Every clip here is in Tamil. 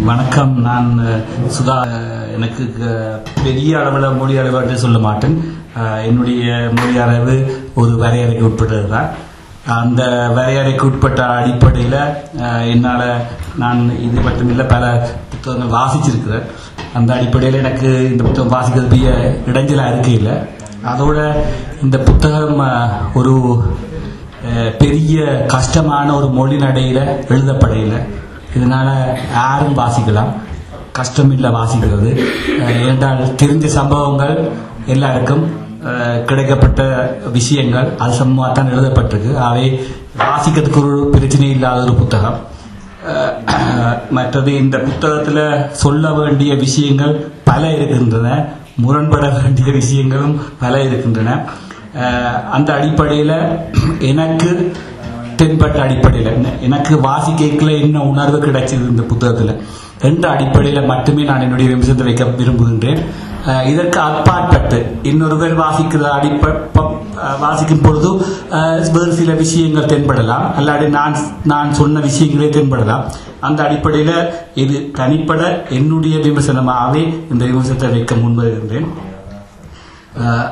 வணக்கம் நான் அஹ், சுதா அஹ், எனக்கு க- பெரிய அளவில் மொழி அளவு சொல்ல மாட்டேன் அஹ், என்னுடைய மொழி அளவு ஒரு வரையறைக்கு உட்பட்டது தான் அந்த வரையறைக்கு உட்பட்ட அடிப்படையில் என்னால் நான் இது மட்டுமில்லை பல புத்தகங்கள் வாசிச்சிருக்கிறேன் அந்த அடிப்படையில் எனக்கு இந்த புத்தகம் வாசிக்கிறது பெரிய இடைஞ்சலாக இருக்கையில் அதோட இந்த புத்தகம் அஹ், ஒரு அஹ், பெரிய கஷ்டமான ஒரு மொழி நடையில் எழுதப்படையில் இதனால யாரும் வாசிக்கலாம் கஷ்டம் இல்லை வாசிக்கிறது அஹ் ஏனென்றால் தெரிஞ்ச சம்பவங்கள் எல்லாருக்கும் அஹ், கிடைக்கப்பட்ட விஷயங்கள் அது சம்பவமாக தான் எழுதப்பட்டிருக்கு அவை வாசிக்கிறதுக்கு ஒரு பிரச்சனை இல்லாத ஒரு புத்தகம் அஹ், மற்றது இந்த புத்தகத்தில் சொல்ல வேண்டிய விஷயங்கள் பல இருக்கின்றன முரண்பட வேண்டிய விஷயங்களும் பல இருக்கின்றன அஹ், அந்த அடிப்படையில் எனக்கு தென்பட்ட அடிப்படையில் எனக்கு வாசிக்கல என்ன உணர்வு கிடைச்சது இந்த புத்தகத்தில் என்ற அடிப்படையில் மட்டுமே நான் என்னுடைய விமர்சனத்தை வைக்க விரும்புகின்றேன் அஹ் இதற்கு அப்பாற்பட்டு இன்னொருவர் வாசிக்கிற அடிப்ப ப- அஹ் வாசிக்கும் பொழுது அஹ், வேறு சில விஷயங்கள் தென்படலாம் அல்லாடி நான் நான் சொன்ன விஷயங்களே தென்படலாம் அந்த அடிப்படையில் இது தனிப்பட என்னுடைய விமர்சனமாகவே இந்த விமர்சனத்தை வைக்க முன்வருகின்றேன் அஹ்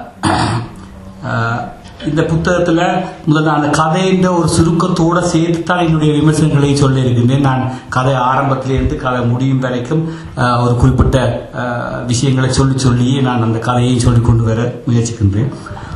அஹ் இந்த புத்தகத்தில் முதல்ல அந்த கதைன்ற ஒரு சுருக்கத்தோட சேர்த்து தான் என்னுடைய விமர்சனங்களை சொல்ல இருக்கின்றேன் நான் கதை ஆரம்பத்திலிருந்து கதை முடியும் வரைக்கும் அஹ், ஒரு குறிப்பிட்ட அஹ், விஷயங்களை சொல்லி சொல்லியே நான் அந்த கதையை சொல்லிக் கொண்டு வர முயற்சிக்கின்றேன்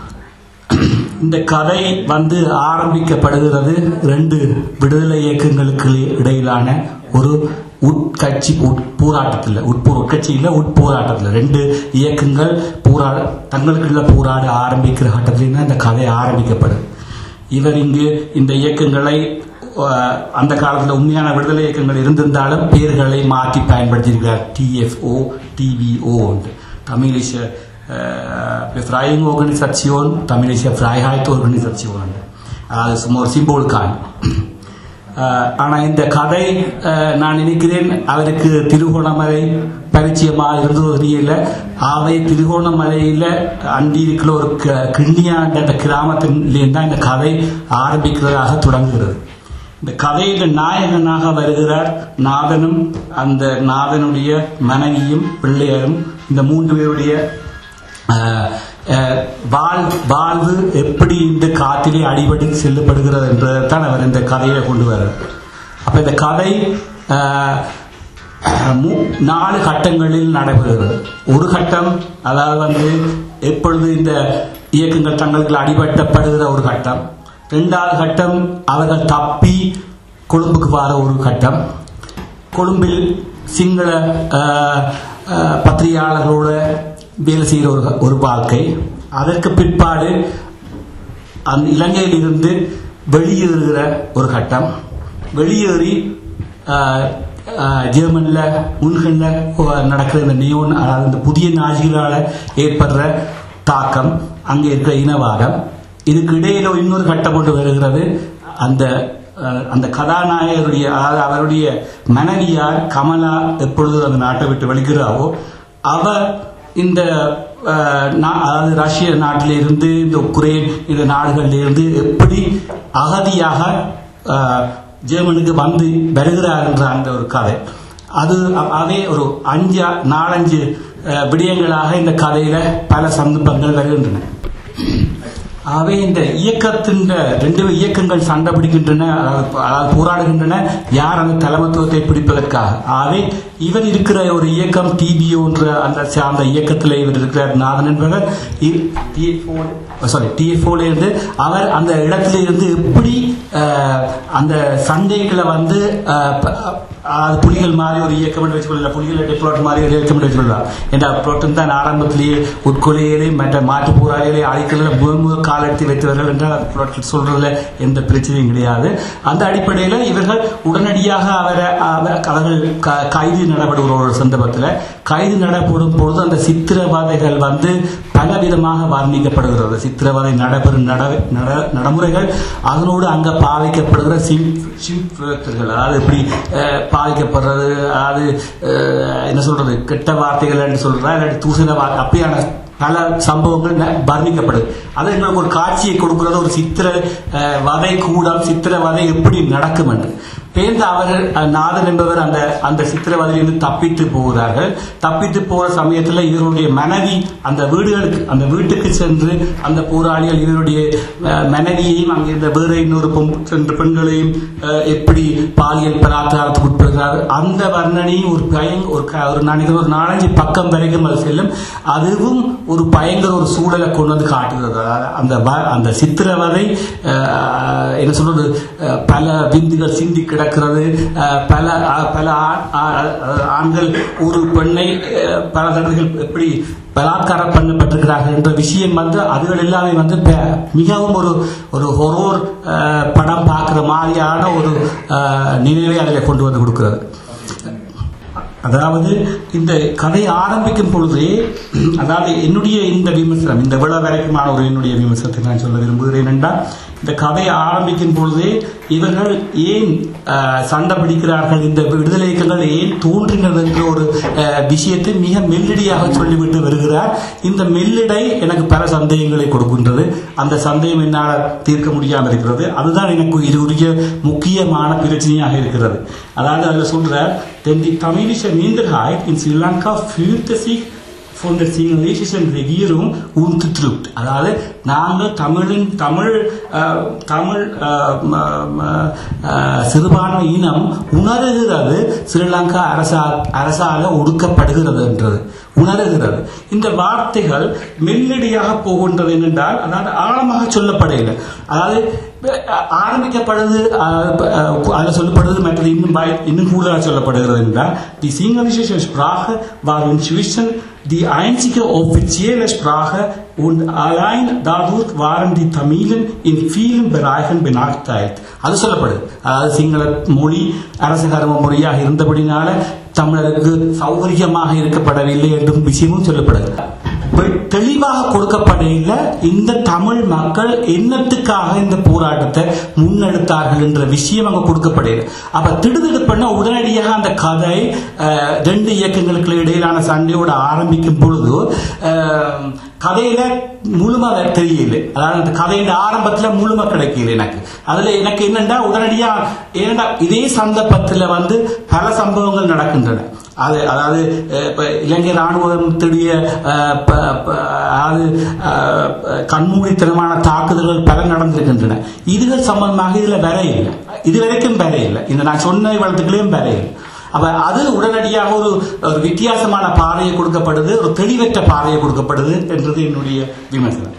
இந்த கதை வந்து ஆரம்பிக்கப்படுகிறது ரெண்டு விடுதலை இயக்கங்களுக்கு இடையிலான ஒரு உட்கட்சி உட் போராட்டத்தில் உட்போர் உட்கட்சியில் உட்போராட்டத்தில் ரெண்டு இயக்கங்கள் போராட தங்களுக்குள்ள போராட ஆரம்பிக்கிற கட்டத்தில் தான் இந்த கதை ஆரம்பிக்கப்படுது இவர் இங்கு இந்த இயக்கங்களை அஹ், அந்த காலத்தில் உண்மையான விடுதலை இயக்கங்கள் இருந்திருந்தாலும் பேர்களை மாற்றி பயன்படுத்தியிருக்கிறார் டிஎஃப்ஓ டிவிஓ தமிழிஷ Befreiung Organisation, தமிழிஷ Freiheit Organisation அது சும்மா ஒரு சிம்போல் கான் ஆனால் இந்த கதை அஹ், நான் நினைக்கிறேன் அவருக்கு திருகோணமலை பரிச்சயமாக இருந்தது தெரியல அவை திருகோணமலையில் அண்டி இருக்கிற ஒரு க- கிண்ணியாண்ட அந்த கிராமத்திலேருந்து தான் இந்த கதை ஆரம்பிக்கிறதாக தொடங்குகிறது இந்த கதையில் நாயகனாக வருகிறார் நாதனும் அந்த நாதனுடைய மனைவியும் பிள்ளையரும் இந்த மூன்று பேருடைய அஹ், அஹ், வாழ் வாழ்வு எப்படி இந்த காத்திலே அடிபடி செல்லப்படுகிறது என்றதான் அவர் இந்த கதையை கொண்டு வர்றார் அப்ப இந்த கதை அஹ், மூ- நாலு கட்டங்களில் நடைபெறுகிறது ஒரு கட்டம் அதாவது வந்து எப்பொழுது இந்த இயக்கங்கள் தங்களுக்கு அடிபட்டப்படுகிற ஒரு கட்டம் இரண்டாவது கட்டம் அவர்கள் தப்பி கொழும்புக்கு வர ஒரு கட்டம் கொழும்பில் சிங்கள அஹ், அஹ், பத்திரிகையாளர்களோட வேலை செய்கிற ஒரு ஒரு வாழ்க்கை அதற்கு பிற்பாடு அந்த இலங்கையிலிருந்து வெளியேறுகிற ஒரு கட்டம் வெளியேறி அஹ், அஹ், ஜெர்மன்ல முன்கண்ட நடக்கிற இந்த நியோன் அதாவது இந்த புதிய நாஜிகளால் ஏற்படுற தாக்கம் அங்கே இருக்கிற இனவாதம் இதுக்கு இடையில இன்னொரு கட்டம் ஒன்று வருகிறது அந்த அஹ், அந்த கதாநாயகருடைய அதாவது அவருடைய மனைவியார் கமலா எப்பொழுது அந்த நாட்டை விட்டு வெளிக்கிறாவோ அவர் இந்த அஹ், நா- அதாவது ரஷ்ய நாட்டிலிருந்து இந்த உக்ரைன் இந்த நாடுகளில் இருந்து எப்படி அகதியாக அஹ், ஜெர்மனுக்கு வந்து வருகிறார் என்ற அந்த ஒரு கதை அது அ- அதே ஒரு அஞ்சு நாலஞ்சு அஹ், விடயங்களாக இந்த கதையில பல சந்தர்ப்பங்கள் வருகின்றன ஆகவே இந்த இயக்கத்தின் ரெண்டு இயக்கங்கள் சண்டை பிடிக்கின்றன அதாவது அதாவது போராடுகின்றன யார் அந்த தலைமத்துவத்தை பிடிப்பதற்காக ஆகவே இவர் இருக்கிற ஒரு இயக்கம் டிபிஓன்ற அந்த அந்த இயக்கத்தில் இவர் இருக்கிற நாதன் என்பவர் சாரி டிஎஃப்ஓல இருந்து அவர் அந்த இடத்துல இருந்து எப்படி அஹ், அந்த சண்டைகளை வந்து அஹ், ப- அது புலிகள் மாதிரி ஒரு இயக்கம் என்று வச்சுக்கொள்ளலாம் புலிகள் டெப்ளாட் மாதிரி ஒரு இயக்கம் என்று வச்சுக்கொள்ளலாம் என்ற புரோட்டன் தான் ஆரம்பத்திலேயே உட்கொலைகளை மற்ற மாற்று போராளிகளை அழிக்கிறதுல முதல் முதல் காலெடுத்து வைத்தவர்கள் என்றால் அது புரோட்டன் சொல்றதுல எந்த பிரச்சனையும் கிடையாது அந்த அடிப்படையில் இவர்கள் உடனடியாக அவரை அவர் அவர்கள் க- கைது நடப்படுகிற ஒரு சந்தர்ப்பத்தில் கைது நடப்படும் பொழுது அந்த சித்திரவதைகள் வந்து பலவிதமாக வர்ணிக்கப்படுகிறது சித்திரவதை நடைபெறும் நட நட- நடைமுறைகள் அதனோடு அங்க பாவிக்கப்படுகிற சிம் சிம்கள் அதாவது எப்படி அஹ், பாவிக்கப்படுறது அதாவது அஹ், என்ன சொல்றது கெட்ட வார்த்தைகள் என்று சொல்றதா இல்லாட்டி தூசண வார்த்தை அப்படியான பல சம்பவங்கள் ந- வர்ணிக்கப்படுது அது எங்களுக்கு ஒரு காட்சியை கொடுக்கிறது ஒரு சித்திர அஹ், வதை கூடம் சித்திர வதை எப்படி நடக்கும் என்று பேர்ந்து அவர்கள் அஹ், நாதன் என்பவர் அந்த அந்த சித்திரவதையிலிருந்து தப்பித்து போகிறார்கள் தப்பித்து போற சமயத்துல இவருடைய மனைவி அந்த வீடுகளுக்கு அந்த வீட்டுக்கு சென்று அந்த போராளிகள் இவருடைய அஹ், மனைவியையும் அங்கிருந்த வேற இன்னொரு பெண்- சென்ற பெண்களையும் அஹ், எப்படி பாலியல் பலாத்காரத்துக்கு உட்படுகிறார் அந்த வர்ணனையும் ஒரு பயங்க ஒரு க- ஒரு நினைக்கிற ஒரு நாலஞ்சு பக்கம் வரைக்கும் அது செல்லும் அதுவும் ஒரு பயங்கர ஒரு சூழலை கொண்டு வந்து காட்டுகிறது அதாவது அந்த வ- அந்த சித்திரவதை அஹ், என்ன சொல்றது அஹ், பல விந்துகள் சிந்தி கிடக்கிறது அஹ், பல அஹ், பல ஆண்- ஆ- ஆண்கள் ஒரு பெண்ணை அஹ், பல தடவைகள் எப்படி பலாத்காரம் பண்ணப்பட்டிருக்கிறார்கள் என்ற விஷயம் வந்து அதுகள் எல்லாமே வந்து ப- மிகவும் ஒரு ஒரு ஹொரோர் படம் பார்க்குற மாதிரியான ஒரு அஹ், நினைவை அதில் கொண்டு வந்து கொடுக்கிறது அதாவது இந்த கதை ஆரம்பிக்கும் பொழுதே அதாவது என்னுடைய இந்த விமர்சனம் இந்த விழா வரைக்குமான ஒரு என்னுடைய விமர்சனத்தை நான் சொல்ல விரும்புகிறேன் என்றால் இந்த கதை ஆரம்பிக்கும் பொழுதே இவர்கள் ஏன் அஹ், சண்டை பிடிக்கிறார்கள் இந்த விடுதலை இயக்கங்கள் ஏன் தோன்றினது என்ற ஒரு அஹ், விஷயத்தை மிக மெல்லிடியாக சொல்லிவிட்டு வருகிறார் இந்த மெல்லிடை எனக்கு பல சந்தேகங்களை கொடுக்கின்றது அந்த சந்தேகம் என்னால் தீர்க்க முடியாமல் இருக்கிறது அதுதான் எனக்கு இது உரிய முக்கியமான பிரச்சனையாக இருக்கிறது அதாவது அதில் சொல்றார் denn die tamilische Minderheit in Sri Lanka fühlte sich von der singalesischen Regierung unterdrückt. அதாவது நாங்கள் தமிழின் தமிழ் அஹ், தமிழ் அஹ், ம- ம- அஹ், சிறுபான்மை இனம் உணர்கிறது ஸ்ரீலங்கா அரசா அரசால ஒடுக்கப்படுகிறது என்றது உணர்கிறது இந்த வார்த்தைகள் மெல்லடியாக போகின்றது என்றால் அதாவது ஆழமாக சொல்லப்படவில்லை அதாவது அஹ், ஆரம்பிக்கப்படுது அஹ், அஹ், அதில் சொல்லப்படுது மற்றது இன்னும் பய- இன்னும் கூடுதலாக சொல்லப்படுகிறது என்றால் தி Sinhala Sprache war inzwischen die einzige offizielle Sprache und allein dadurch waren die Tamilen in vielen Bereichen benachteiligt. அது சொல்லப்படுது அதாவது சிங்கள மொழி அரச கர்ம மொழியாக இருந்தபடினால தமிழருக்கு சௌகரியமாக இருக்கப்படவில்லை என்றும் விஷயமும் சொல்லப்படுது இப்ப தெளிவாக கொடுக்கப்படையில இந்த தமிழ் மக்கள் என்னத்துக்காக இந்த போராட்டத்தை முன்னெடுத்தார்கள் என்ற விஷயம் அங்க கொடுக்கப்படையில அப்ப திடுதிடுப்பண்ண உடனடியாக அந்த கதை அஹ், ரெண்டு இயக்கங்களுக்கு இடையிலான சண்டையோட ஆரம்பிக்கும் பொழுது அஹ், கதையில முழுமை தெரியல அதாவது அந்த கதையின் ஆரம்பத்துல முழுமை கிடைக்கல எனக்கு அதுல எனக்கு என்னன்னா உடனடியா ஏன்னா இதே சந்தர்ப்பத்துல வந்து பல சம்பவங்கள் நடக்கின்றன அது அதாவது அஹ், இப்ப இலங்கை ராணுவத்துடைய அஹ், ப- ப- அதாவது அஹ், கண்மூடித்தனமான தாக்குதல்கள் பல நடந்திருக்கின்றன இதுகள் சம்பந்தமாக இதுல வர இல்லை இதுவரைக்கும் வர இல்லை இந்த நான் சொன்ன வளத்துக்களையும் வர இல்லை அப்ப அது உடனடியாக ஒரு ஒரு வித்தியாசமான பாதையை கொடுக்கப்படுது ஒரு தெளிவற்ற பாதையை கொடுக்கப்படுது என்றது என்னுடைய விமர்சனம்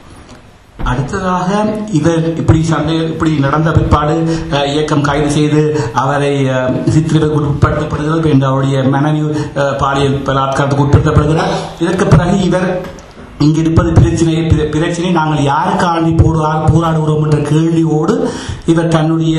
அடுத்ததாக இவர் இப்படி சண்டை இப்படி நடந்த பிற்பாடு அஹ், இயக்கம் கைது செய்து அவரை அஹ், சித்திரவதைக்கு உட்படுத்தப்படுகிறது என்று அவருடைய மனைவி அஹ், பாலியல் பலாத்காரத்துக்கு உட்படுத்தப்படுகிறார் இதற்கு பிறகு இவர் இங்கு இருப்பது பிரச்சனை பிர- பிரச்சனை நாங்கள் யாருக்காண்டி போடுவார் போராடுகிறோம் என்ற கேள்வியோடு இவர் தன்னுடைய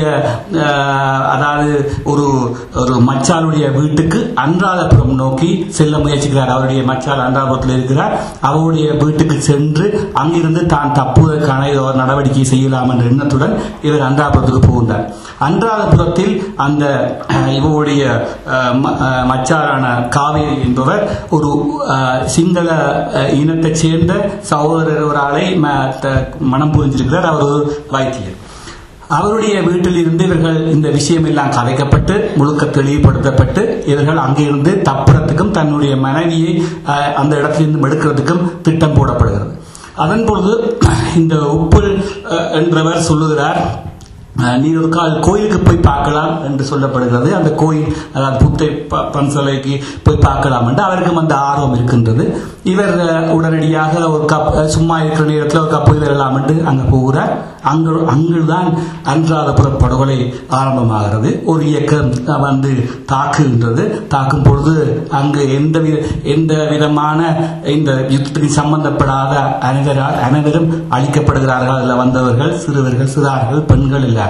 அஹ், அதாவது ஒரு ஒரு மச்சாளுடைய வீட்டுக்கு அன்றாதபுரம் நோக்கி செல்ல முயற்சிக்கிறார் அவருடைய மச்சால் அன்றாதபுரத்தில் இருக்கிறார் அவருடைய வீட்டுக்கு சென்று அங்கிருந்து தான் தப்புவதற்கான ஏதோ ஒரு நடவடிக்கை செய்யலாம் என்ற எண்ணத்துடன் இவர் அன்றாதபுரத்துக்கு போகின்றார் அன்றாதபுரத்தில் அந்த அஹ், இவருடைய அஹ், ம- அஹ், மச்சாரான காவேரி என்பவர் ஒரு அஹ், சிங்கள அஹ், இனத்தைச் சேர்ந்த சகோதரர் ஒரு ஆளை ம- த- மனம் புரிஞ்சிருக்கிறார் அவர் ஒரு வைத்தியர் அவருடைய வீட்டில் இருந்து இவர்கள் இந்த விஷயம் எல்லாம் கதைக்கப்பட்டு முழுக்க தெளிவுபடுத்தப்பட்டு இவர்கள் அங்கிருந்து தப்புறதுக்கும் தன்னுடைய மனைவியை அஹ், அந்த இடத்திலிருந்து எடுக்கிறதுக்கும் திட்டம் போடப்படுகிறது அதன் பொழுது இந்த உப்புல் அஹ், என்றவர் சொல்லுகிறார் அஹ், நீ ஒரு கால் கோயிலுக்கு போய் பார்க்கலாம் என்று சொல்லப்படுகிறது அந்த கோயில் அதாவது புத்தை ப- பன்சலைக்கு போய் பார்க்கலாம் என்று அவருக்கும் அந்த ஆர்வம் இருக்கின்றது இவர் அஹ், உடனடியாக ஒரு கப் அஹ், சும்மா இருக்கிற நேரத்தில் ஒரு கப்பு வரலாம் என்று அங்கே போகிறார் அங்கு அங்குதான் அன்றாதபுர படுகொலை ஆரம்பமாகிறது ஒரு இயக்கம் அஹ், வந்து தாக்குகின்றது தாக்கும் பொழுது அங்கு எந்த வி- எந்த விதமான இந்த யுத்தத்துக்கு சம்பந்தப்படாத அனைவரால் அனைவரும் அழிக்கப்படுகிறார்கள் அதில் வந்தவர்கள் சிறுவர்கள் சிறார்கள் பெண்கள் எல்லாரும்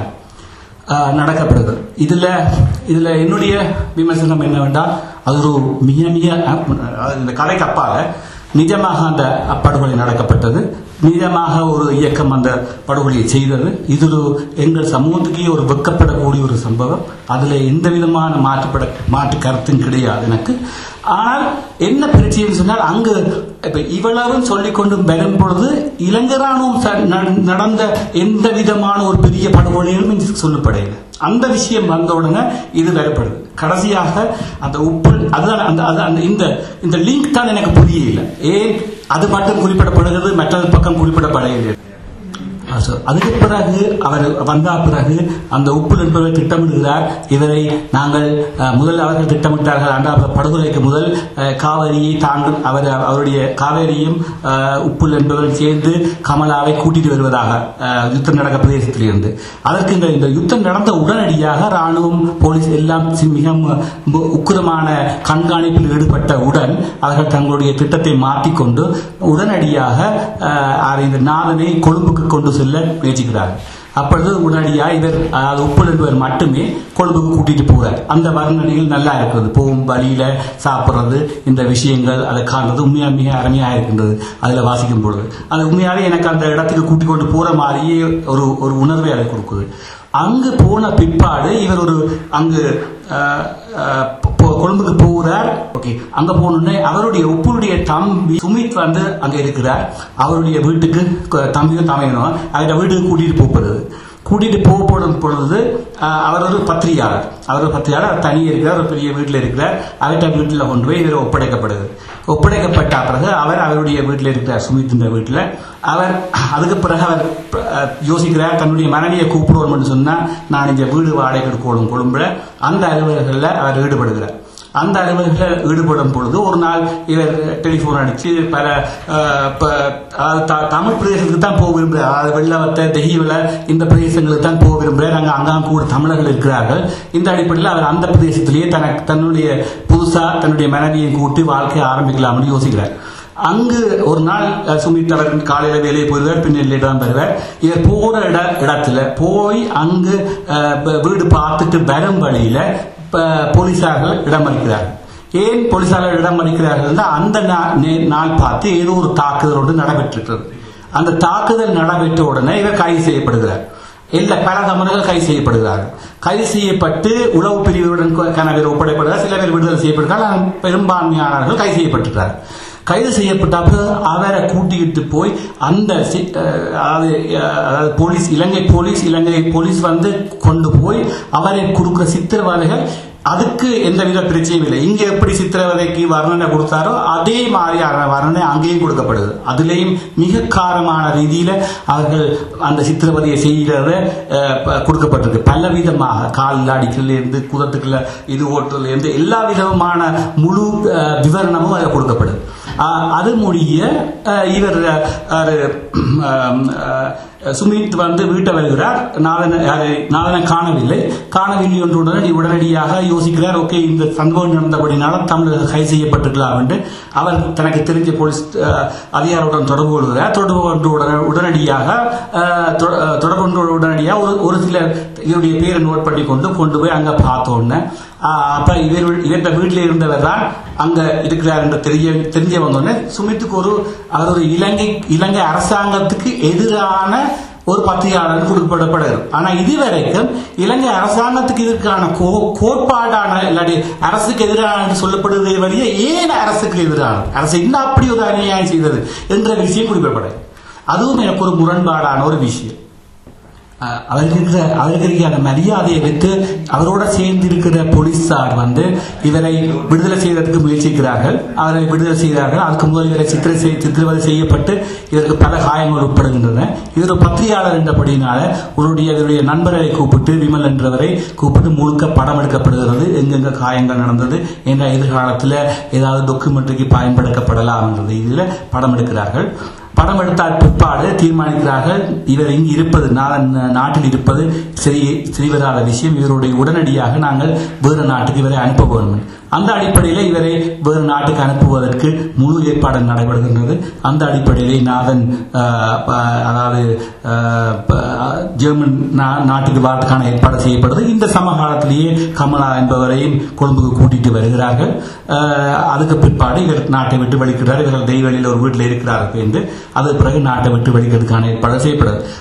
ஆஹ் நடக்கப்படுது இதுல இதுல என்னுடைய விமர்சனம் என்னவென்றால் அது ஒரு மிக மிக அஹ், அதாவது இந்த கதைக்கு அப்பால நிஜமாக அந்த படுகொலை நடக்கப்பட்டது நிஜமாக ஒரு இயக்கம் அந்த படுகொலையை செய்தது இது ஒரு எங்கள் சமூகத்துக்கே ஒரு வெக்கப்படக்கூடிய ஒரு சம்பவம் அதுல எந்த விதமான மாற்றுப்பட மாற்று கருத்தும் கிடையாது எனக்கு ஆனால் என்ன பிரச்சனைன்னு சொன்னால் அங்கு இப்ப இவ்வளவும் சொல்லிக் கொண்டு வரும் பொழுது இலங்கை ராணுவம் ச- நட- நடந்த எந்த விதமான ஒரு பெரிய படுகொலைகளும் இங்கு சொல்லப்படையில அந்த விஷயம் வந்த உடனே இது வேறுபடுது கடைசியாக அந்த உப்பு அதுதான் அந்த அது அந்த இந்த இந்த லிங்க் தான் எனக்கு புரியல ஏன் அது மட்டும் குறிப்பிடப்படுகிறது மற்றது பக்கம் குறிப்பிடப்படவில்லை So, அதுக்கு பிறகு அவர் வந்த பிறகு அந்த உப்பு என்பவரை திட்டமிடுகிறார் இவரை நாங்கள் அஹ், முதல் அவர்கள் திட்டமிட்டார்கள் அந்த படுகொலைக்கு முதல் அஹ், காவேரியை தாங்கள் அவர் அவருடைய காவேரியும் அஹ், உப்புல் என்பவரும் சேர்ந்து கமலாவை கூட்டிட்டு வருவதாக அஹ், யுத்தம் நடக்க பிரதேசத்திலிருந்து அதற்கு இந்த இந்த யுத்தம் நடந்த உடனடியாக ராணுவம் போலீஸ் எல்லாம் சி- மிக மு- மு- உக்கிரமான கண்காணிப்பில் ஈடுபட்ட உடன் அவர்கள் தங்களுடைய திட்டத்தை மாற்றிக்கொண்டு உடனடியாக அஹ், அவர் இந்த நாதனை கொழும்புக்கு கொண்டு செல்ல முயற்சிக்கிறார்கள் அப்பொழுது உடனடியாக இவர் அதாவது உப்புல் என்பவர் மட்டுமே கொழும்புக்கு கூட்டிட்டு போறார் அந்த வர்ணனைகள் நல்லா இருக்கிறது போகும் வழியில சாப்பிட்றது இந்த விஷயங்கள் அதை காண்றது உண்மையா மிக அருமையா இருக்கின்றது அதுல வாசிக்கும் பொழுது அது உண்மையாவே எனக்கு அந்த இடத்துக்கு கூட்டிக் கொண்டு போற மாதிரியே ஒரு ஒரு உணர்வை அதை கொடுக்குது அங்கு போன பிற்பாடு இவர் ஒரு அங்கு அஹ், அஹ், போ- கொழும்புக்கு போகிறார் ஓகே அங்க போனோடனே அவருடைய உப்புடைய தம்பி சுமித் வந்து அங்க இருக்கிறார் அவருடைய வீட்டுக்கு க- தம்பியும் தமையனும் அவருடைய வீட்டுக்கு கூட்டிட்டு போகிறது கூட்டிட்டு போகப்படும் பொழுது அஹ், அவர் ஒரு பத்திரிகையாளர் அவர் ஒரு பத்திரிகையாளர் அவர் தனியே இருக்கிறார் ஒரு பெரிய வீட்டில் இருக்கிறார் அவர்கிட்ட வீட்டில் கொண்டு போய் இவர் ஒப்படைக்கப்படுது ஒப்படைக்கப்பட்ட பிறகு அவர் அவருடைய வீட்டில் இருக்கிறார் சுமித் என்ற வீட்டில் அவர் அதுக்கு பிறகு அவர் அஹ், யோசிக்கிறார் தன்னுடைய மனைவியை கூப்பிடுவோம்னு சொன்னா நான் இந்த வீடு வாடகை கொடுக்கணும் கொழும்புல அந்த அலுவலர்களில் அவர் ஈடுபடுகிறார் அந்த அலுவலர்களில் ஈடுபடும் பொழுது ஒரு நாள் இவர் டெலிஃபோன் அடிச்சு பல அஹ், ப- அதாவது த- தமிழ் பிரதேசத்துக்கு தான் போக விரும்புகிறார் அதாவது வெள்ளவத்தை தெஹிவில இந்த பிரதேசங்களுக்கு தான் போக விரும்புகிறார் அங்கே அங்காங்க கூட தமிழர்கள் இருக்கிறார்கள் இந்த அடிப்படையில் அவர் அந்த பிரதேசத்திலேயே தனக்கு தன்னுடைய புதுசா தன்னுடைய மனைவியை கூட்டி வாழ்க்கையை ஆரம்பிக்கலாம்னு யோசிக்கிறார் அங்கு ஒரு நாள் அஹ், சுமித் அவர் காலையில வேலையை போயிருவார் பின்னர் தான் வருவார் இவர் போற இட இடத்துல போய் அங்கு அஹ், ப- வீடு பார்த்துட்டு வரும் வழியில ப- போலீசார்கள் இடமளிக்கிறார்கள் ஏன் போலீசார்கள் இடமளிக்கிறார்கள் அந்த நா- நே- நாள் பார்த்து ஏதோ ஒரு தாக்குதல் ஒன்று நடைபெற்றிருக்கிறது அந்த தாக்குதல் நடைபெற்ற உடனே இவர் கைது செய்யப்படுகிறார் இல்ல பல தமிழர்கள் கைது செய்யப்படுகிறார்கள் கைது செய்யப்பட்டு உளவு பிரிவுடன் கணவர் ஒப்படைப்படுகிறார் சில பேர் விடுதலை செய்யப்படுகிறார்கள் ஆனால் பெரும்பான்மையானவர்கள் கைது செய்யப்பட்டிருக்கிறார் கைது செய்யப்பட்டப்ப அவரை கூட்டிக்கிட்டு போய் அந்த சி- அஹ், அதாவது அஹ், அதாவது போலீஸ் இலங்கை போலீஸ் இலங்கை போலீஸ் வந்து கொண்டு போய் அவரை கொடுக்குற சித்திரவதைகள் அதுக்கு எந்தவித பிரச்சனையும் இல்லை இங்க எப்படி சித்திரவதைக்கு வர்ணனை கொடுத்தாரோ அதே மாதிரியான வர்ணனை அங்கேயும் கொடுக்கப்படுது அதுலேயும் மிக காரமான ரீதியில அவர்கள் அந்த சித்திரவதையை செய்கிறத அஹ், ப- கொடுக்கப்பட்டிருக்கு பல விதமாக கால் அடிக்கல இருந்து குதத்துக்குள்ள இது ஓட்டுறதுல இருந்து எல்லா விதமான முழு அஹ், விவரணமும் அதில் கொடுக்கப்படுது அஹ், அது முடிய அஹ், இவர் அஹ், அஹ், அஹ், சுமித் வந்து வீட்டை வருகிறார் நாதனை யாரை நாதனை காணவில்லை காணவில்லை என்றுடன் உடனடியாக யோசிக்கிறார் ஓகே இந்த சம்பவம் நடந்தபடினால தமிழர்கள் கைது செய்யப்பட்டிருக்கலாம் என்று அவர் தனக்கு தெரிஞ்ச போலீஸ் அஹ், அதிகாரியுடன் தொடர்பு கொள்கிறார் தொடர்பு கொண்டு உடன- உடனடியாக அஹ், தொ- அஹ், தொடர்பு கொண்டு உடனடியாக ஒரு ஒரு சிலர் இவருடைய பேரை நோட் பண்ணி கொண்டு கொண்டு போய் அங்க பார்த்த உடனே ஆஹ், அப்ப இவர் இவர்கிட்ட வீட்டில் இருந்தவர் தான் அங்க இருக்கிறார் என்று தெரிய தெரிய வந்தோடனே சுமித்துக்கு ஒரு அவர் ஒரு இலங்கை இலங்கை அரசாங்கத்துக்கு எதிரான ஒரு பத்திரிகையாளர் கொடுக்கப்படப்படுகிறது ஆனா இதுவரைக்கும் இலங்கை அரசாங்கத்துக்கு இதற்கான கோ- கோட்பாடான இல்லாட்டி அரசுக்கு எதிரான என்று சொல்லப்படுவதை வழியே ஏன் அரசுக்கு எதிரான அரசு இன்னும் அப்படி ஒரு அநியாயம் செய்தது என்ற விஷயம் குறிப்பிடப்படாது அதுவும் எனக்கு ஒரு முரண்பாடான ஒரு விஷயம் அஹ் அவருக்கு இருக்கிற அவருக்கு இருக்கிற அந்த மரியாதையை வைத்து அவரோட சேர்ந்து இருக்கிற போலீசார் வந்து இவரை விடுதலை செய்வதற்கு முயற்சிக்கிறார்கள் அவரை விடுதலை செய்கிறார்கள் அதுக்கு முதல் இவரை சித்திர செய்- சித்திரவதை செய்யப்பட்டு இதற்கு பல காயங்கள் உட்படுகின்றன இவர் ஒரு பத்திரிகையாளர் என்றபடினால உன்னுடைய இவருடைய நண்பரை கூப்பிட்டு விமல் என்றவரை கூப்பிட்டு முழுக்க படம் எடுக்கப்படுகிறது எங்கெங்க காயங்கள் நடந்தது என்ற எதிர்காலத்தில் ஏதாவது டாக்குமெண்ட்ரிக்கு பயன்படுத்தப்படலாம் என்றது இதில் படம் எடுக்கிறார்கள் படம் எடுத்தால் பிற்பாடு தீர்மானிக்கிறார்கள் இவர் இங்கு இருப்பது நா- நாட்டில் இருப்பது சரி சரிவராத விஷயம் இவருடைய உடனடியாக நாங்கள் வேறு நாட்டுக்கு இவரை அனுப்ப வேண்டும் அந்த அடிப்படையில் இவரை வேறு நாட்டுக்கு அனுப்புவதற்கு முழு ஏற்பாடு நடைபெறுகின்றது அந்த அடிப்படையிலே நாதன் ஆஹ், ப- அதாவது ஆஹ், ப- ஜெர்மன் நா- நாட்டுக்கு வாழ்க்கான ஏற்பாடு செய்யப்படுது இந்த சமகாலத்திலேயே கமலா என்பவரையும் கொழும்புக்கு கூட்டிட்டு வருகிறார்கள் ஆஹ், அதுக்கு பிற்பாடு இவர் நாட்டை விட்டு வெளிக்கிறார் இவர்கள் தெய்வழியில் ஒரு வீட்டில் இருக்கிறார்கள் என்று அது பிறகு நாட்டை விட்டு வெளிக்கிறதுக்கான ஏற்பாடு செய்யப்படுது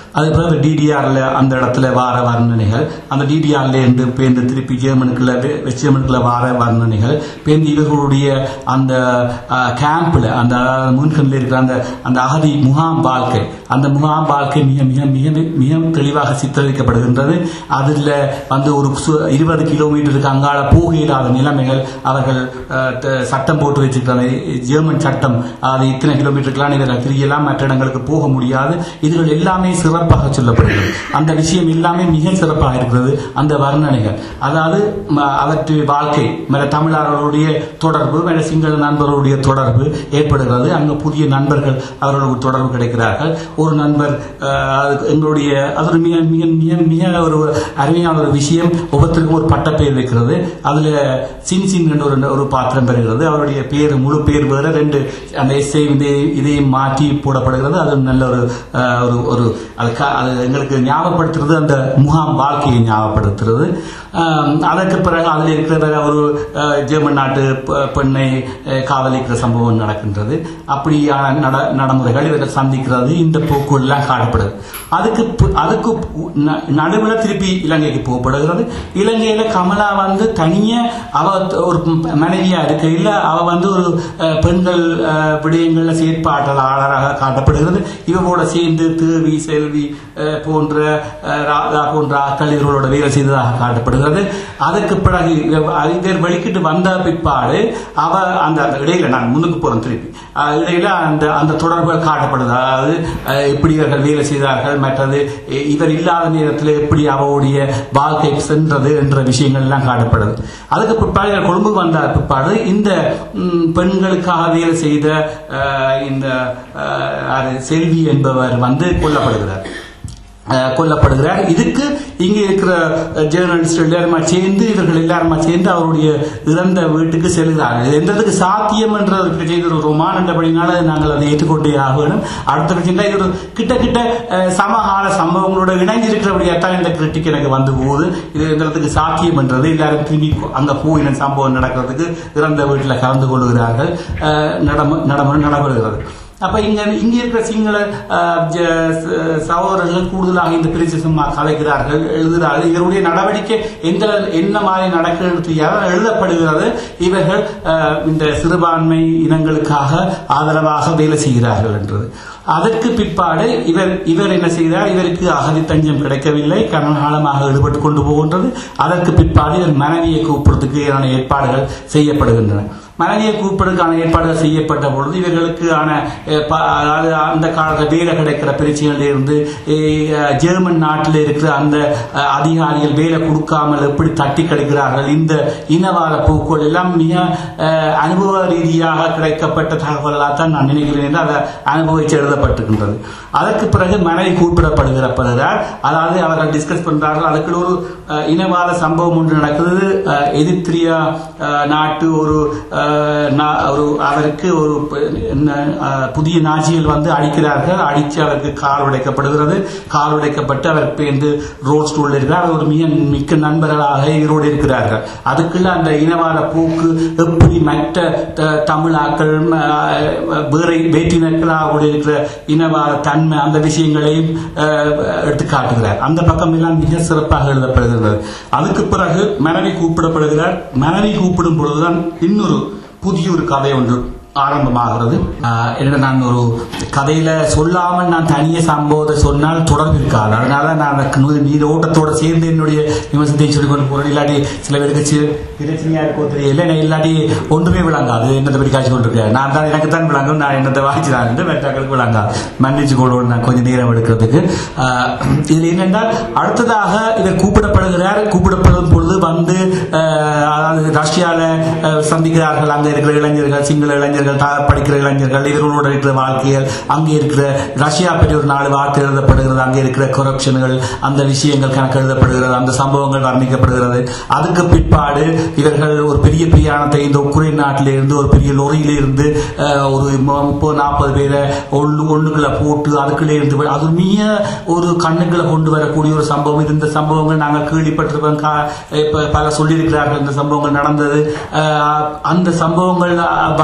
அது பிறகு டிடிஆர்ல அந்த இடத்துல வார வர்ணனைகள் அந்த டிடிஆர்ல இருந்து பேருந்து திருப்பி ஜெர்மனுக்குள்ள வெஸ்ட் ஜெர்மனுக்குள்ள வார வர்ணனைகள் பேருந்து இவர்களுடைய அந்த கேம்ப்ல அந்த முன்கண்ணில் இருக்கிற அந்த அந்த அகதி முகாம் வாழ்க்கை அந்த முகாம் வாழ்க்கை மிக மிக மிக மிக தெளிவாக சித்தரிக்கப்படுகின்றது அதில் வந்து ஒரு சு- இருபது கிலோமீட்டருக்கு அங்கால போக இயலாத நிலைமைகள் அவர்கள் அஹ், த- சட்டம் போட்டு வச்சிருக்கிறாங்க ஜெர்மன் சட்டம் அது இத்தனை கிலோமீட்டருக்கெல்லாம் இதில் திரியலாம் மற்ற இடங்களுக்கு போக முடியாது இதுகள் எல்லாமே சிறப்பாக சொல்லப்படுகிறது அந்த விஷயம் எல்லாமே மிக சிறப்பாக இருக்கிறது அந்த வர்ணனைகள் அதாவது ம- அவற்றை வாழ்க்கை மற்ற தமிழர்களுடைய தொடர்பு மற்ற சிங்கள நண்பர்களுடைய தொடர்பு ஏற்படுகிறது அங்கு புதிய நண்பர்கள் அவர்களுக்கு தொடர்பு கிடைக்கிறார்கள் ஒரு நண்பர் அஹ், அது எங்களுடைய அது ஒரு மிக மிக மிக மிக ஒரு அருமையான ஒரு விஷயம் ஒவ்வொருத்தருக்கும் ஒரு பட்டப்பெயர் வைக்கிறது அதுல சின் சின் என்ற ஒரு ஒரு பாத்திரம் பெறுகிறது அவருடைய பேர் முழு பேர் வேற ரெண்டு அந்த எஸ்ஐ இதையும் மாற்றி போடப்படுகிறது அது நல்ல ஒரு அஹ், ஒரு ஒரு அது க- அது எங்களுக்கு ஞாபகப்படுத்துறது அந்த முகாம் வாழ்க்கையை ஞாபகப்படுத்துறது அஹ், அதற்கு பிறகு அதில் இருக்கிற ஒரு அஹ், ஜெர்மன் நாட்டு பெ- பெண்ணை அஹ், காதலிக்கிற சம்பவம் நடக்கின்றது அப்படியான நட நடைமுறைகள் இவர்கள் சந்திக்கிறது இந்த போக்கு எல்லாம் காணப்படுது அதுக்கு பு- அதுக்கு நடுவில் திருப்பி இலங்கைக்கு போகப்படுகிறது இலங்கையில கமலா வந்து தனியா அவ ஒரு மனைவியா இருக்கையில் அவ வந்து ஒரு அஹ், பெண்கள் அஹ், விடயங்கள்ல செயற்பாட்டாளராக காட்டப்படுகிறது இவங்களோட சேர்ந்து தேவி செல்வி அஹ், போன்ற அஹ், ராதா போன்ற ஆட்கள் இவர்களோட வேலை செய்ததாக காட்டப்படுகிறது அதுக்கு பிறகு இவ- இவர் வெளிக்கிட்டு வந்த பிற்பாடு அவ அந்த அந்த இடையில நான் முன்னுக்கு போறேன் திருப்பி அஹ், இடையில அந்த அந்த தொடர்புகள் காட்டப்படுது அதாவது அஹ், எப்படி இவர்கள் வேலை செய்தார்கள் மற்றது இ- இவர் இல்லாத நேரத்தில் எப்படி அவருடைய வாழ்க்கை சென்றது என்ற விஷயங்கள் எல்லாம் காட்டப்படுது அதுக்கு பிற்பாடு இவர் கொழும்பு வந்த பிற்பாடு இந்த ம், பெண்களுக்காக வேலை செய்த அஹ், இந்த அஹ், யாரு, செல்வி என்பவர் வந்து கொல்லப்படுகிறார் அஹ், கொல்லப்படுகிறார் இதுக்கு இங்க இருக்கிற ஜேர்னலிஸ்ட் எல்லாருமா சேர்ந்து இவர்கள் எல்லாருமா சேர்ந்து அவருடைய இறந்த வீட்டுக்கு செல்கிறார்கள் இது எந்ததுக்கு சாத்தியம் என்ற ஒரு பிரச்சனை இது ஒரு ரொமான் என்றபடினால நாங்கள் அதை ஏற்றுக்கொண்டே ஆக வேணும் அடுத்த பிரச்சனை இது ஒரு கிட்ட கிட்ட அஹ், சமகால சம்பவங்களோட இணைஞ்சிருக்கிறபடியாத்தான் இந்த கிரிட்டிக் எனக்கு வந்து போகுது இது எந்ததுக்கு சாத்தியம் என்றது எல்லாரும் திரும்பி அங்க போயின சம்பவம் நடக்கிறதுக்கு இறந்த வீட்டில் கலந்து கொள்கிறார்கள் அஹ், நடம நடம நடைபெறுகிறது அப்ப இங்க இங்க இருக்கிற சிங்கள அஹ், ஜ- ச- சகோதரர்கள் கூடுதலாக இந்த பிரச்சனை கலைக்கிறார்கள் எழுதுகிறார்கள் இவருடைய நடவடிக்கை எந்த என்ன மாதிரி நடக்கிறது தெரியாத எழுதப்படுகிறது இவர்கள் அஹ், இந்த சிறுபான்மை இனங்களுக்காக ஆதரவாக வேலை செய்கிறார்கள் என்றது அதற்கு பிற்பாடு இவர் இவர் என்ன செய்தார் இவருக்கு அகதி தஞ்சம் கிடைக்கவில்லை கனகாலமாக ஈடுபட்டு கொண்டு போகின்றது அதற்கு பிற்பாடு இவர் மனைவியை கூப்பிடுறதுக்கு ஏற்பாடுகள் செய்யப்படுகின்றன மனைவியை கூப்பிடுறதுக்கான ஏற்பாடுகள் செய்யப்பட்ட பொழுது இவர்களுக்கான அஹ், ப- அதாவது அந்த காலத்தில் வேலை கிடைக்கிற பிரச்சனைகள் இருந்து அஹ், ஜெர்மன் நாட்டில் இருக்கிற அந்த அஹ், அதிகாரிகள் வேலை கொடுக்காமல் எப்படி தட்டி கழிக்கிறார்கள் இந்த இனவாத போக்குகள் எல்லாம் மிக அஹ், அனுபவ ரீதியாக கிடைக்கப்பட்ட தகவலாக தான் நான் நினைக்கிறேன் என்று அதை அனுபவிச்சு எழுதப்பட்டிருக்கின்றது அதற்கு பிறகு மனைவி கூப்பிடப்படுகிற பிறகுதான் அதாவது அவர்கள் டிஸ்கஸ் பண்றார்கள் அதுக்கு ஒரு அஹ், இனவாத சம்பவம் ஒன்று நடக்குது அஹ், எரித்ரியா அஹ், நாட்டு ஒரு அஹ், நா- ஒரு அவருக்கு ஒரு ப- என்ன, அஹ், புதிய நாஜிகள் வந்து அடிக்கிறார்கள் அடித்து அவருக்கு கால் உடைக்கப்படுகிறது கால் உடைக்கப்பட்டு அவர் பேர்ந்து ரோட் ஸ்டூல்ல இருக்கிறார் அவர் ஒரு மிக மிக்க நண்பர்களாக ஈரோடு இருக்கிறார்கள் அதுக்குள்ள அந்த இனவாத போக்கு எப்படி மற்ற த- தமிழாக்கள் ம, அஹ், வேற வேற்றினர்களாக இருக்கிற இனவாத தன்மை அந்த விஷயங்களையும் அஹ், எடுத்து காட்டுகிறார் அந்த பக்கம் எல்லாம் மிக சிறப்பாக எழுதப்படுகிறது அதுக்கு பிறகு மனைவி கூப்பிடப்படுகிறார் மனைவி கூப்பிடும் பொழுதுதான் இன்னொரு புதிய ஒரு கதை ஒன்று ஆரம்பமாகிறது ஆஹ் என்னடா நான் ஒரு கதையில சொல்லாமல் நான் தனிய சம்பவத்தை சொன்னால் தொடர்பு இருக்காது அதனால நான் அந்த நூறு நீர் ஓட்டத்தோட சேர்ந்து என்னுடைய விமர்சனத்தை சொல்லி கொண்டு போறேன் இல்லாட்டி சில பேருக்கு சி- பிரச்சனையா இருக்கோ தெரியல நான் இல்லாட்டி ஒன்றுமே விளங்காது என்னத்தை பற்றி காய்ச்சி கொண்டிருக்கேன் நான் தான் எனக்கு தான் விளங்கும் நான் என்னத்தை வாய்ச்சிதான் மற்றவர்களுக்கு விளங்காது மன்னிச்சு கொள்வோம் நான் கொஞ்சம் நேரம் எடுக்கிறதுக்கு ஆஹ் இதுல என்னென்றால் அடுத்ததாக இவர் கூப்பிடப்படுகிறார் கூப்பிடப்படும் பொழுது வந்து ஆஹ் அதாவது ரஷ்யால ஆஹ் சந்திக்கிறார்கள் அங்க இருக்கிற இளைஞர்கள் சிங்கள இளைஞர்கள் தா- படிக்கிற இளைஞர்கள் இவர்களோட இருக்கிற வாழ்க்கைகள் அங்கே இருக்கிற ரஷ்யா பற்றி ஒரு நாலு வார்த்தை எழுதப்படுகிறது அங்கே இருக்கிற கொரப்ஷன்கள் அந்த விஷயங்கள் கணக்கு எழுதப்படுகிறது அந்த சம்பவங்கள் வர்ணிக்கப்படுகிறது அதுக்கு பிற்பாடு இவர்கள் ஒரு பெரிய பிரயாணத்தை இந்த உக்ரைன் நாட்டில இருந்து ஒரு பெரிய லொரியில இருந்து ஆஹ், ஒரு மு- முப்பது நாற்பது பேரை ஒன்று ஒண்ணுக்குள்ள போட்டு அதுக்குள்ளே இருந்து வ- அது மிக ஒரு கண்ணுக்குள்ள கொண்டு வரக்கூடிய ஒரு சம்பவம் இது இந்த சம்பவங்கள் நாங்கள் கேள்விப்பட்டிருப்போம் கா- இப்ப பல சொல்லியிருக்கிறார்கள் இந்த சம்பவங்கள் நடந்தது ஆஹ், அந்த சம்பவங்கள் ஆஹ், வர்ணிக்கப்பட்ட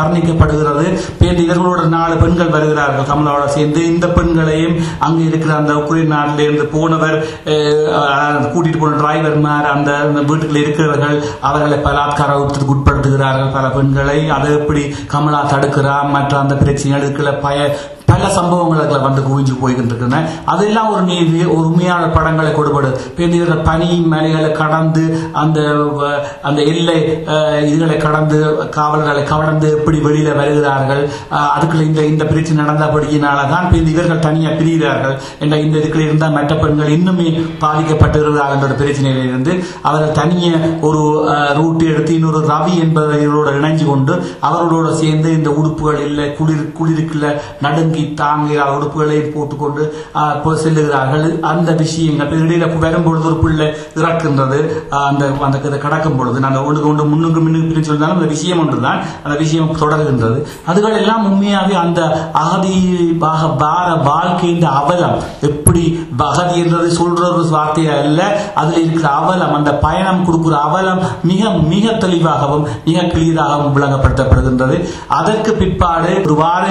தாக்கப்படுகிறது பேருந்து இவர்களோட நாலு பெண்கள் வருகிறார்கள் கமலாவோட சேர்ந்து இந்த பெண்களையும் அங்கு இருக்கிற அந்த உக்ரைன் நாட்டிலிருந்து போனவர் அஹ், கூட்டிட்டு போன டிரைவர்மார் அந்த அந்த வீட்டுக்குள்ள இருக்கிறவர்கள் அவர்களை பலாத்காரத்துக்கு உட்படுத்துகிறார்கள் பல பெண்களை அதை எப்படி கமலா தடுக்கிறார் மற்ற அந்த பிரச்சனைகளுக்குள்ள பய பல சம்பவங்கள் அதுல வந்து குவிஞ்சு போய்கிட்டு அதெல்லாம் ஒரு நீதி ஒரு உண்மையான படங்களை கொடுபடு இவர்கள் பனி மலைகளை கடந்து அந்த வ- அந்த எல்லை அஹ், இதுகளை கடந்து காவலர்களை கடந்து எப்படி வெளியில வருகிறார்கள் அஹ், அதுக்குள்ள இந்த இந்த பிரச்சனை நடந்தபடியினால தான் இப்ப இந்த இவர்கள் தனியா பிரிகிறார்கள் என்ற இந்த இதுக்குள்ள இருந்தால் மற்ற பெண்கள் இன்னுமே பாதிக்கப்பட்டிருக்கிறார்கள் என்ற பிரச்சனையில இருந்து அவர்கள் தனிய ஒரு ரூட் எடுத்து இன்னொரு ரவி என்பவரோட இணைஞ்சு கொண்டு அவர்களோட சேர்ந்து இந்த உடுப்புகள் இல்லை குளிர் குளிருக்குள்ள நடுங்கி தாங்குகிற உடுப்புகளை போட்டுக்கொண்டு ஆஹ், போய் செல்லுகிறார்கள் அந்த விஷயங்கள் இப்ப இடையில வரும்பொழுது ஒரு பிள்ளை இறக்கின்றது ஆஹ், அந்த அந்த இதை கடக்கும் பொழுது நாங்கள் ஒன்று கொண்டு முன்னுக்கு முன்னுக்கு பிரிச்சு இருந்தாலும் அந்த விஷயம் ஒன்றுதான் அந்த விஷயம் தொடர்கின்றது அதுகள் எல்லாம் உண்மையாகவே அந்த அகதி பாக பார வாழ்க்கையின் அவலம் எப்படி பகதி என்றது சொல்ற ஒரு வார்த்தை அல்ல அதுல இருக்கிற அவலம் அந்த பயணம் கொடுக்கிற அவலம் மிக மிக தெளிவாகவும் மிக கிளியராகவும் விளங்கப்படுத்தப்படுகின்றது அதற்கு பிற்பாடு ஒருவாறு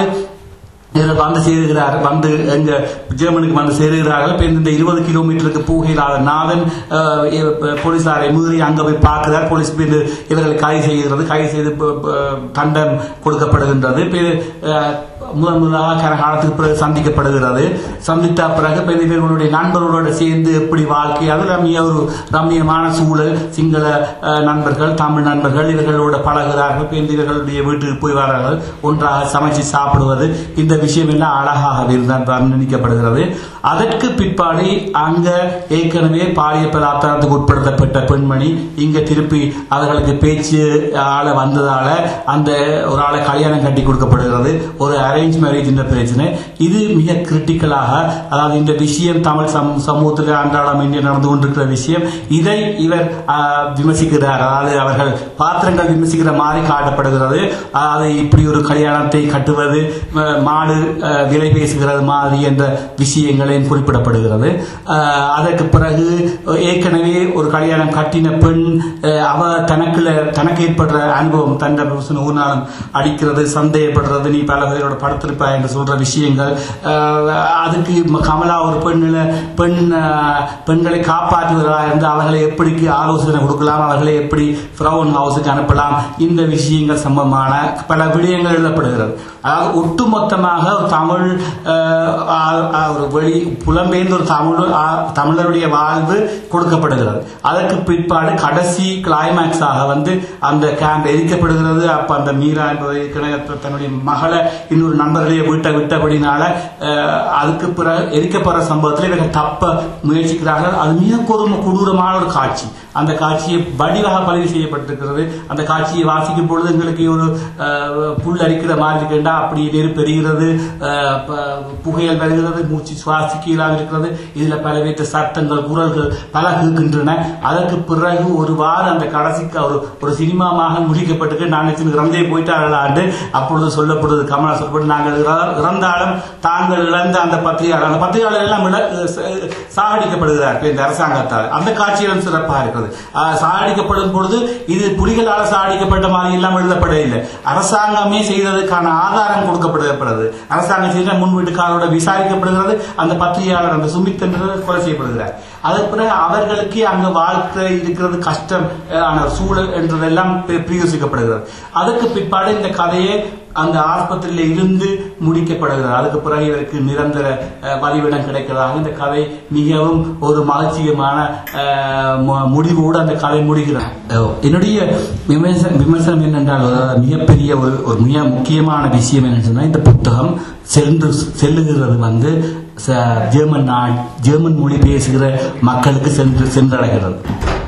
இதில் வந்து சேருகிறார் வந்து எங்க ஜெர்மனுக்கு வந்து சேருகிறார்கள் இப்ப இந்த இருபது கிலோமீட்டருக்கு போகிறார் நாதன் அஹ், இ- போலீசாரை மீறி அங்க போய் பார்க்கிறார் போலீஸ் போய் இந்த இவர்களை கைது செய்கிறது கைது செய்து ப- ப- தண்டம் கொடுக்கப்படுகின்றது இப்ப இது, அஹ், முதன் முதலாக கரகாலத்துக்கு பிறகு சந்திக்கப்படுகிறது சந்தித்த பிறகு இப்ப இந்த இவர்களுடைய நண்பர்களோட சேர்ந்து எப்படி வாழ்க்கை அது ரம்மிய ஒரு ரம்மியமான சூழல் சிங்கள அஹ், நண்பர்கள் தமிழ் நண்பர்கள் இவர்களோட பழகுகிறார்கள் இப்ப இந்த இவர்களுடைய வீட்டுக்கு போய் வரார்கள் ஒன்றாக சமைச்சு சாப்பிடுவது இந்த விஷயம் எல்லாம் அழகாக இருந்தால் வர்ணிக்கப்படுகிறது அதற்கு பிற்பாடு அங்க ஏற்கனவே பாலிய பலாத்தாரத்துக்கு உட்படுத்தப்பட்ட பெண்மணி இங்க திருப்பி அவர்களுக்கு பேச்சு ஆள வந்ததால அந்த ஒரு ஆளை கல்யாணம் கட்டி கொடுக்கப்படுகிறது ஒரு அரேஞ்ச் மேரேஜ் என்ற பிரச்சனை இது மிக கிரிட்டிக்கலாக அதாவது இந்த விஷயம் தமிழ் சமூ- சமூகத்தில் அன்றாடம் இங்கே நடந்து கொண்டிருக்கிற விஷயம் இதை இவர் ஆஹ், விமர்சிக்கிறார் அதாவது அவர்கள் பாத்திரங்கள் விமர்சிக்கிற மாதிரி காட்டப்படுகிறது அதாவது இப்படி ஒரு கல்யாணத்தை கட்டுவது அஹ், மாடு அஹ், விலை பேசுகிறது மாதிரி என்ற விஷயங்களையும் குறிப்பிடப்படுகிறது அஹ், அதற்கு பிறகு அஹ், ஏற்கனவே ஒரு கல்யாணம் கட்டின பெண் அஹ், அவ தனக்குள்ள தனக்கு ஏற்படுற அனுபவம் தன் புருஷன் ஒரு நாளும் அடிக்கிறது சந்தேகப்படுறது நீ பல பேரோட படுத்திருப்பா என்று சொல்ற விஷயங்கள் அஹ், அதுக்கு ம- கமலா ஒரு பெண்ணில் பெண் அஹ், பெண்களை காப்பாற்றுவதாக இருந்து அவர்களை எப்படி ஆலோசனை கொடுக்கலாம் அவர்களை எப்படி ஃப்ரௌன் ஹவுஸுக்கு அனுப்பலாம் இந்த விஷயங்கள் சம்பந்தமான பல விடயங்கள் எழுதப்படுகிறது அதாவது ஒட்டுமொத்தமாக ஒரு தமிழ் அஹ், ஆ- ஆ- ஒரு வெளி புலம்பெயர்ந்த ஒரு தமிழ் ஆ- தமிழருடைய வாழ்வு கொடுக்கப்படுகிறது அதற்கு பிற்பாடு கடைசி கிளைமேக்ஸாக வந்து அந்த கேம்ப் எரிக்கப்படுகிறது அப்ப அந்த மீரா என்பதை கிண- தன்னுடைய மகளை இன்னொரு நண்பர்களையே வீட்டை விட்டபடினால அஹ், அதுக்கு பிறகு எரிக்கப்படுற சம்பவத்தில் இவர்கள் தப்ப முயற்சிக்கிறார்கள் அது மிக கொடும் கொடூரமான ஒரு காட்சி அந்த காட்சியை வடிவாக பதிவு செய்யப்பட்டிருக்கிறது அந்த காட்சியை வாசிக்கும் பொழுது எங்களுக்கு ஒரு அஹ், புல் அரிக்கிற மாதிரி இருக்கின்றா அப்படி நெருப்பு எரிகிறது அஹ், ப- புகையல் வருகிறது மூச்சு சுவாசிக்க இல்லாமல் இருக்கிறது இதுல பல வித சத்தங்கள் குரல்கள் பல இருக்கின்றன அதற்கு பிறகு ஒரு வாரம் அந்த கடைசிக்கு ஒரு ஒரு சினிமாமாக முடிக்கப்பட்டு நான் இறந்தே போயிட்டார்கள் ஆண்டு அப்பொழுது சொல்லப்படுவது கமலா சொல்லப்பட்டு நாங்கள் இற- இறந்தாலும் தாங்கள் இழந்த அந்த பத்திரிகையாளர் அந்த பத்திரிகையாளர் எல்லாம் இழ- ச- சாகடிக்கப்படுகிறார்கள் இந்த அரசாங்கத்தால் அந்த காட்சிகளும் சிறப்பாக இருக்கிறது ஆஹ், சாகடிக்கப்படும் பொழுது இது புலிகளால் சாகடிக்கப்பட்ட மாதிரி எல்லாம் எழுதப்படவில்லை அரசாங்கமே செய்ததற்கான ஆதாரம் கொடுக்கப்படுகிறது அரசாங்கம் செய்த முன் வீட்டுக்காரோட விசாரிக்கப்படுகிறது அந்த பத்திரிகையாளர் அந்த சுமித் என்பவர் கொலை செய்யப்படுகிறார் அதற்கு பிறகு அவர்களுக்கு அங்க வாழ்க்கை இருக்கிறது கஷ்டம் அஹ், ஆன சூழல் என்றதெல்லாம் பி- பிரயோசிக்கப்படுகிறது அதற்கு பிற்பாடு இந்த கதையை அந்த ஆஸ்பத்திரியில இருந்து முடிக்கப்படுகிறது அதுக்கு பிறகு இவருக்கு நிரந்தர அஹ், வதிவிடம் கிடைக்கிறதாக இந்த கதை மிகவும் ஒரு மகிழ்ச்சியமான அஹ், மு- முடிவோடு அந்த கதை முடிகிறது அஹ், என்னுடைய விமர்சனம் விமர்சனம் என்னென்றால் அதாவது மிகப்பெரிய ஒரு ஒரு மிக முக்கியமான விஷயம் என்னன்னு சொன்னா இந்த புத்தகம் சென்று செல்லுகிறது வந்து ச- ஜெர்மன் நாட் ஜெர்மன் மொழி பேசுகிற மக்களுக்கு சென்று சென்றடைகிறது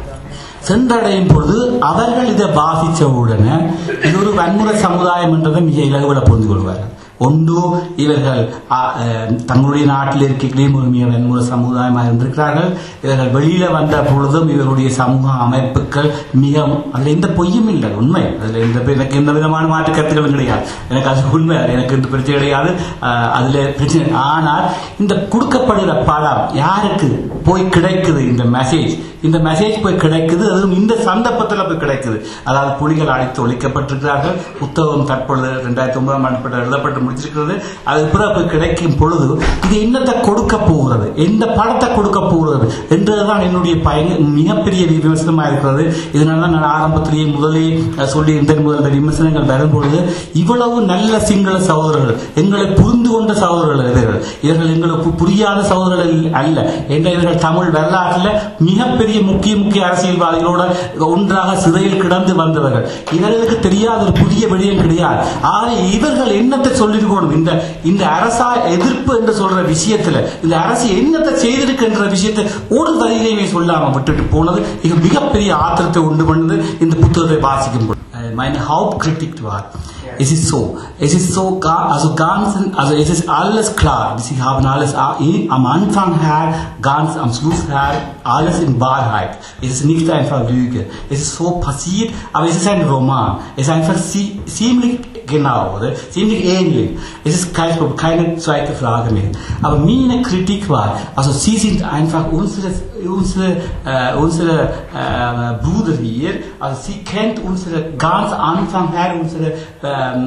சென்றடையும் பொழுது அவர்கள் இதை பாதிச்ச உடனே இது ஒரு வன்முறை சமுதாயம் என்றதை மிக இலகுவில் புரிந்து கொள்வார்கள் ஒன்று இவர்கள் அ, அஹ், தங்களுடைய நாட்டில் இருக்கக்கூடிய ஒரு மிக வன்முறை சமுதாயமாக இருந்திருக்கிறார்கள் இவர்கள் வெளியில வந்த பொழுதும் இவருடைய சமூக அமைப்புகள் மிக அதுல எந்த பொய்யும் இல்லை உண்மை அதுல எந்த எனக்கு எந்த விதமான மாற்று கருத்துக்களும் கிடையாது எனக்கு அது உண்மை அது எனக்கு எந்த பிரச்சனை கிடையாது அஹ், அதுல பிரச்சனை ஆனால் இந்த கொடுக்கப்படுகிற படம் யாருக்கு போய் கிடைக்குது இந்த மெசேஜ் இந்த மெசேஜ் போய் கிடைக்குது அதுவும் இந்த சந்தர்ப்பத்தில் போய் கிடைக்குது அதாவது புலிகள் அழைத்து ஒழிக்கப்பட்டிருக்கிறார்கள் புத்தகம் தற்பொழுது ரெண்டாயிரத்தி ஒன்பதாம் ஆண்டு எழுதப்பட்டு முடிச்சிருக்கிறது அது பிறகு போய் கிடைக்கும் பொழுது இது என்னத்தை கொடுக்க போகிறது எந்த படத்தை கொடுக்க போகிறது என்றதுதான் என்னுடைய பயங்க மிகப்பெரிய விமர்சனமாக இருக்கிறது இதனால தான் நான் ஆரம்பத்திலேயே முதலே அஹ், சொல்லி இருந்தேன் முதல் இந்த விமர்சனங்கள் வரும்பொழுது இவ்வளவு நல்ல சிங்கள சகோதரர்கள் எங்களை புரிந்து கொண்ட சகோதரர்கள் இவர்கள் இவர்கள் எங்களுக்கு புரியாத சகோதரர்கள் அல்ல என்ற இவர்கள் தமிழ் வரலாற்றில் மிகப்பெரிய முக்கிய முக்கிய அரசியல்வாதிகளோட ஒன்றாக சிறையில் கிடந்து வந்தவர்கள் இவர்களுக்கு தெரியாத ஒரு புதிய விடயம் கிடையாது ஆக இவர்கள் என்னத்தை சொல்லிருக்கணும் இந்த இந்த அரசா எதிர்ப்பு என்று சொல்ற விஷயத்துல இந்த அரசு என்னத்தை செய்திருக்கின்ற விஷயத்தை ஒரு வரியிலையுமே சொல்லாம விட்டுட்டு போனது இது மிகப்பெரிய ஆத்திரத்தை உண்டு பண்ணது இந்த புத்தகத்தை வாசிக்கும் பொழுது Äh, meine Hauptkritik war, es ist so, es ist so, gar, also ganz, also es ist alles klar, sie haben alles a- eh, am Anfang her, ganz am Schluss her, alles in Wahrheit. Es ist nicht einfach Lüge. Es ist so passiert, aber es ist ein Roman. Es ist einfach zie- ziemlich genau, oder? Ziemlich ähnlich. Es ist kein, Problem, keine zweite Frage mehr. Aber meine Kritik war, also sie sind einfach unsere, unsere, äh, unsere äh, Bruder hier, also sie kennt unsere ganz Anfang her unsere ähm,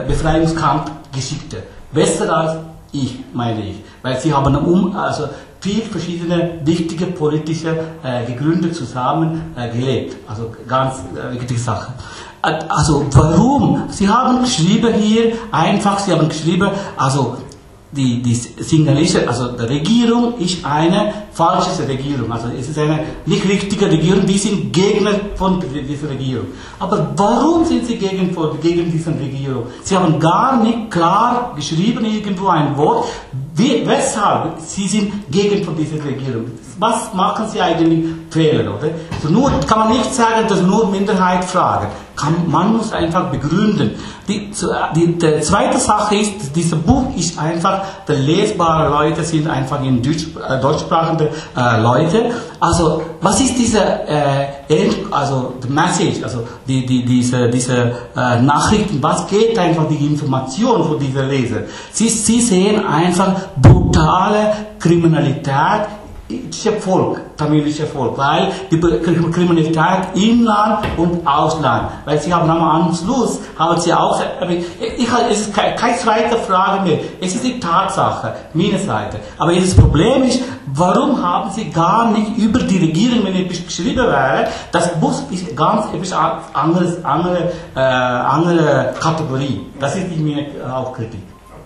Befreiungskampfgeschichte besser als ich, meine ich, weil sie haben um, also viel verschiedene wichtige politische äh, Gegründe zusammen äh, gelebt, also ganz äh, wichtige Sache. Äh, Also warum? Sie haben geschrieben hier einfach, Sie haben geschrieben, also die, die signalische, also die Regierung ist eine falsche Regierung, also es ist eine nicht richtige Regierung, wir sind Gegner von dieser Regierung. Aber warum sind sie gegen, gegen diese Regierung? Sie haben gar nicht klar geschrieben irgendwo ein Wort, wie, weshalb sie sind gegen von dieser Regierung. Was machen sie eigentlich Fehler, oder? So nur, kann man nicht sagen, dass nur Minderheit fragen. Kann, man muss einfach begründen. Die, die, die zweite Sache ist, dieses Buch ist einfach, die lesbare Leute sind einfach in Deutsch, äh, deutschsprachige äh, Leute. Also, was ist diese, äh, also, the message, also, die, die, diese, diese äh, Nachrichten, was geht einfach die Information von diesen Leser? Sie, sie sehen einfach brutale Kriminalität Volk, tamilische Volk, weil die Kriminalität Inland und Ausland, weil sie haben am Schluss, haben sie auch, ich, es ist keine, keine zweite Frage mehr, es ist die Tatsache, meine Seite. Aber das Problem ist, warum haben sie gar nicht über die Regierung, wenn ich geschrieben wäre, das Buch ist ganz etwas anderes, andere, äh, andere Kategorie. Das ist die meine Hauptkritik.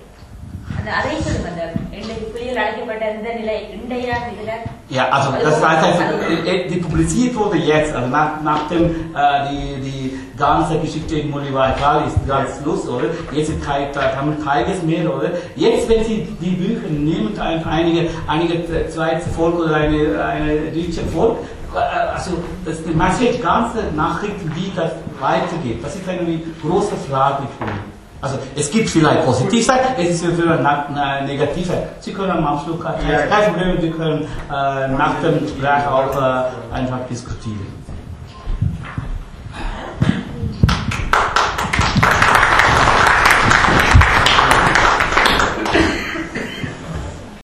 அந்த அதை சொல்லுங்க அந்த இன்றைக்கு புலிகள் அழைக்கப்பட்ட இந்த நிலை இன்றைய இதுல Ja, also das heißt, also, die publiziert wurde jetzt, also nach, nach dem äh, die, die ganze Geschichte in Molival ist ganz Schluss, oder? Jetzt ist kein, kann keines mehr, oder? Jetzt, wenn Sie die Bücher nehmen, ein, einige, einige zweite Volk oder eine, eine deutsche Volk, also das die Message, ganze Nachrichten, wie das weitergeht, das ist eine große Frage für mich. Also es gibt vielleicht positive Seiten, es ist vielleicht negative. Sie können am Abschluss kein Problem, wir können äh, nach dem Gespräch auch äh, einfach diskutieren.